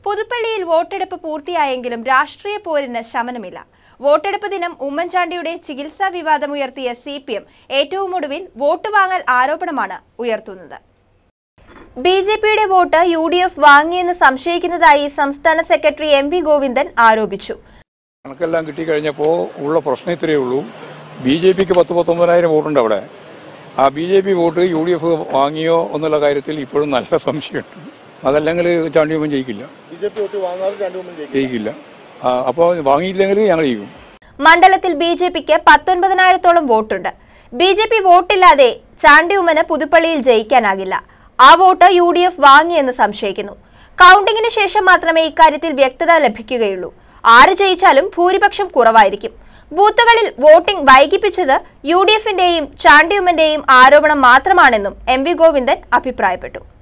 പുതുപ്പള്ളിയിൽ വോട്ടെടുപ്പ് പൂർത്തിയായെങ്കിലും രാഷ്ട്രീയ പോരിന് ശമനമില്ല വോട്ടെടുപ്പ് ദിനം ഉമ്മൻചാണ്ടിയുടെ ചികിത്സാ വിവാദമുയർത്തിയ സി പി എം ഏറ്റവും ഒടുവിൽ വോട്ട് വാങ്ങൽ ആരോപണമാണ് ഉയർത്തുന്നത് ബി ജെ പിയുടെ വോട്ട് യു ഡി എഫ് വാങ്ങിയെന്ന് സംശയിക്കുന്നതായി സംസ്ഥാന സെക്രട്ടറി എം വി ഗോവിന്ദൻ ആരോപിച്ചു കണക്കെല്ലാം കിട്ടിക്കഴിഞ്ഞപ്പോൾ ഉള്ള പ്രശ്നം ഇത്രയേ ഉള്ളൂ ബി ജെ പിക്ക് പത്ത് പത്തൊമ്പതിനായിരം വോട്ടുണ്ട് അവിടെ ആ B J P vote U D F വാങ്ങിയോ എന്നുള്ള കാര്യത്തിൽ ഇപ്പോഴും നല്ല സംശയമുണ്ട് അതല്ലെങ്കിൽ ചാണ്ടിയമ്മൻ ജയിക്കില്ല ബി ജെ പി വോട്ട് വാങ്ങാതെ രണ്ടുമൂന്നും ജയിക്കും ജയിക്കില്ല അപ്പോൾ വാങ്ങിയില്ലെങ്കിൽ ഞങ്ങൾ ചെയ്യും മണ്ഡലത്തിൽ ബി ജെ പിക്ക് പത്തൊൻപതിനായിരത്തോളം വോട്ടുണ്ട് ബി ജെ പി വോട്ടില്ലാതെ ചാണ്ടി ഉമ്മന് പുതുപ്പള്ളിയിൽ ജയിക്കാനാകില്ല ആ വോട്ട് യു ഡി എഫ് വാങ്ങിയെന്ന് സംശയിക്കുന്നു കൗണ്ടിങ്ങിന് ശേഷം മാത്രമേ ഇക്കാര്യത്തിൽ വ്യക്തത ലഭിക്കുകയുള്ളൂ ആര് ജയിച്ചാലും ഭൂരിപക്ഷം കുറവായിരിക്കും ബൂത്തുകളിൽ വോട്ടിംഗ് വൈകിപ്പിച്ചത് യു ഡി എഫിന്റെയും ചാണ്ടിയുമ്മന്റെയും ആരോപണം മാത്രമാണെന്നും എം വി ഗോവിന്ദൻ അഭിപ്രായപ്പെട്ടു